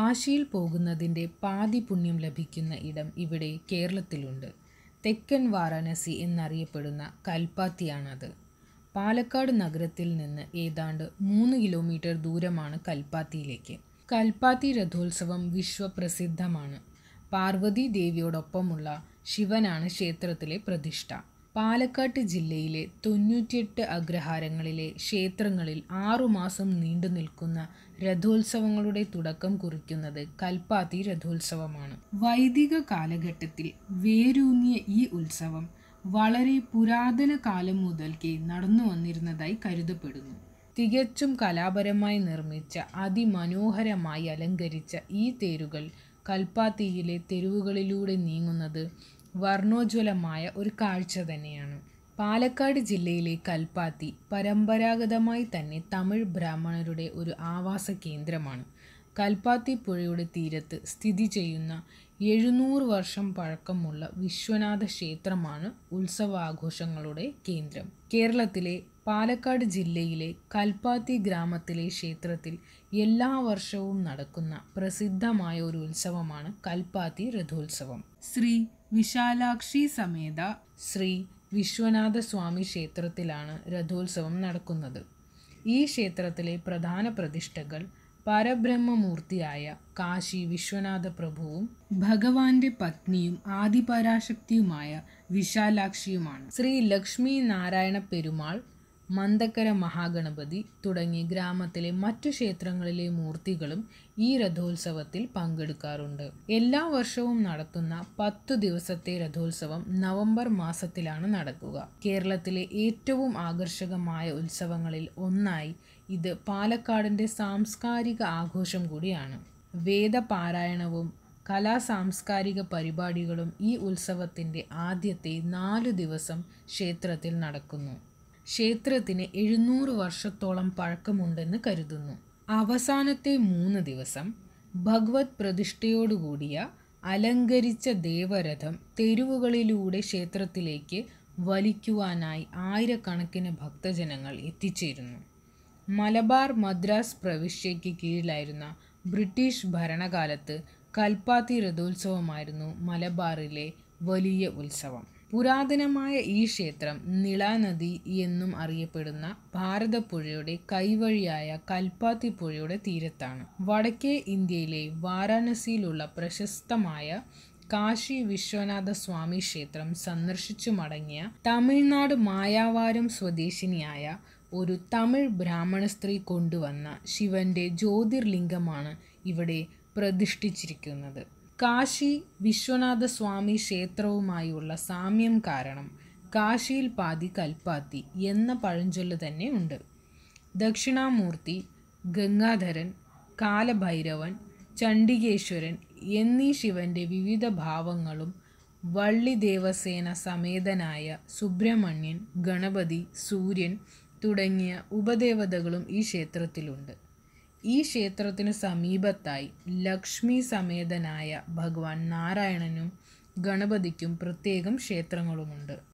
കാശിയിൽ പോകുന്നതിൻ്റെ പാതി പുണ്യം ലഭിക്കുന്ന ഇടം ഇവിടെ കേരളത്തിലുണ്ട് തെക്കൻ വാരാണസി എന്നറിയപ്പെടുന്ന കൽപ്പാത്തിയാണത് പാലക്കാട് നഗരത്തിൽ നിന്ന് ഏതാണ്ട് മൂന്ന് കിലോമീറ്റർ ദൂരമാണ് കൽപ്പാത്തിയിലേക്ക് കൽപ്പാത്തി രഥോത്സവം വിശ്വപ്രസിദ്ധമാണ് പാർവതി ദേവിയോടൊപ്പമുള്ള ശിവനാണ് ക്ഷേത്രത്തിലെ പ്രതിഷ്ഠ പാലക്കാട്ട് ജില്ലയിലെ തൊണ്ണൂറ്റിയെട്ട് അഗ്രഹാരങ്ങളിലെ ക്ഷേത്രങ്ങളിൽ ആറുമാസം നീണ്ടു നിൽക്കുന്ന രഥോത്സവങ്ങളുടെ തുടക്കം കുറിക്കുന്നത് കൽപ്പാത്തി രഥോത്സവമാണ് വൈദിക കാലഘട്ടത്തിൽ വേരൂന്നിയ ഈ ഉത്സവം വളരെ പുരാതന കാലം മുതൽക്കേ നടന്നു വന്നിരുന്നതായി കരുതപ്പെടുന്നു തികച്ചും കലാപരമായി നിർമ്മിച്ച അതിമനോഹരമായി അലങ്കരിച്ച ഈ തേരുകൾ കൽപ്പാത്തിയിലെ തെരുവുകളിലൂടെ നീങ്ങുന്നത് വർണ്ണോജ്വലമായ ഒരു കാഴ്ച തന്നെയാണ് പാലക്കാട് ജില്ലയിലെ കൽപ്പാത്തി പരമ്പരാഗതമായി തന്നെ തമിഴ് ബ്രാഹ്മണരുടെ ഒരു ആവാസ കേന്ദ്രമാണ് കൽപ്പാത്തി പുഴയുടെ തീരത്ത് സ്ഥിതി ചെയ്യുന്ന എഴുന്നൂറ് വർഷം പഴക്കമുള്ള വിശ്വനാഥ ക്ഷേത്രമാണ് ഉത്സവാഘോഷങ്ങളുടെ കേന്ദ്രം കേരളത്തിലെ പാലക്കാട് ജില്ലയിലെ കൽപ്പാത്തി ഗ്രാമത്തിലെ ക്ഷേത്രത്തിൽ എല്ലാ വർഷവും നടക്കുന്ന പ്രസിദ്ധമായ ഒരു ഉത്സവമാണ് കൽപ്പാത്തി രഥോത്സവം ശ്രീ വിശാലാക്ഷി സമേത ശ്രീ വിശ്വനാഥ സ്വാമി ക്ഷേത്രത്തിലാണ് രഥോത്സവം നടക്കുന്നത് ഈ ക്ഷേത്രത്തിലെ പ്രധാന പ്രതിഷ്ഠകൾ പരബ്രഹ്മമൂർത്തിയായ കാശി വിശ്വനാഥ പ്രഭുവും ഭഗവാന്റെ പത്നിയും ആദിപരാശക്തിയുമായ വിശാലാക്ഷിയുമാണ് ശ്രീ ലക്ഷ്മി നാരായണ പെരുമാൾ മന്ദക്കര മഹാഗണപതി തുടങ്ങി ഗ്രാമത്തിലെ മറ്റു ക്ഷേത്രങ്ങളിലെ മൂർത്തികളും ഈ രഥോത്സവത്തിൽ പങ്കെടുക്കാറുണ്ട് എല്ലാ വർഷവും നടത്തുന്ന പത്തു ദിവസത്തെ രഥോത്സവം നവംബർ മാസത്തിലാണ് നടക്കുക കേരളത്തിലെ ഏറ്റവും ആകർഷകമായ ഉത്സവങ്ങളിൽ ഒന്നായി ഇത് പാലക്കാടിൻ്റെ സാംസ്കാരിക ആഘോഷം കൂടിയാണ് വേദപാരായണവും കലാ സാംസ്കാരിക പരിപാടികളും ഈ ഉത്സവത്തിൻ്റെ ആദ്യത്തെ നാലു ദിവസം ക്ഷേത്രത്തിൽ നടക്കുന്നു ക്ഷേത്രത്തിന് എഴുന്നൂറ് വർഷത്തോളം പഴക്കമുണ്ടെന്ന് കരുതുന്നു അവസാനത്തെ മൂന്ന് ദിവസം ഭഗവത് പ്രതിഷ്ഠയോടുകൂടിയ അലങ്കരിച്ച ദേവരഥം തെരുവുകളിലൂടെ ക്ഷേത്രത്തിലേക്ക് വലിക്കുവാനായി ആയിരക്കണക്കിന് ഭക്തജനങ്ങൾ എത്തിച്ചേരുന്നു മലബാർ മദ്രാസ് പ്രവിശ്യയ്ക്ക് കീഴിലായിരുന്ന ബ്രിട്ടീഷ് ഭരണകാലത്ത് കൽപ്പാത്തി രഥോത്സവമായിരുന്നു മലബാറിലെ വലിയ ഉത്സവം പുരാതനമായ ഈ ക്ഷേത്രം നിളാനദി എന്നും അറിയപ്പെടുന്ന ഭാരതപ്പുഴയുടെ കൈവഴിയായ കൽപ്പാത്തി പുഴയുടെ തീരത്താണ് വടക്കേ ഇന്ത്യയിലെ വാരാണസിയിലുള്ള പ്രശസ്തമായ കാശി വിശ്വനാഥ സ്വാമി ക്ഷേത്രം സന്ദർശിച്ചു മടങ്ങിയ തമിഴ്നാട് മായാവാരം സ്വദേശിനിയായ ഒരു തമിഴ് ബ്രാഹ്മണ സ്ത്രീ കൊണ്ടുവന്ന ശിവന്റെ ജ്യോതിർലിംഗമാണ് ഇവിടെ പ്രതിഷ്ഠിച്ചിരിക്കുന്നത് കാശി വിശ്വനാഥ സ്വാമി ക്ഷേത്രവുമായുള്ള സാമ്യം കാരണം കാശിയിൽ പാതി കൽപ്പാത്തി എന്ന പഴഞ്ചൊല്ല് തന്നെ ഉണ്ട് ദക്ഷിണാമൂർത്തി ഗംഗാധരൻ കാലഭൈരവൻ ചണ്ഡികേശ്വരൻ എന്നീ ശിവന്റെ വിവിധ ഭാവങ്ങളും വള്ളി ദേവസേന സമേതനായ സുബ്രഹ്മണ്യൻ ഗണപതി സൂര്യൻ തുടങ്ങിയ ഉപദേവതകളും ഈ ക്ഷേത്രത്തിലുണ്ട് ഈ ക്ഷേത്രത്തിന് സമീപത്തായി ലക്ഷ്മി സമേതനായ ഭഗവാൻ നാരായണനും ഗണപതിക്കും പ്രത്യേകം ക്ഷേത്രങ്ങളുമുണ്ട്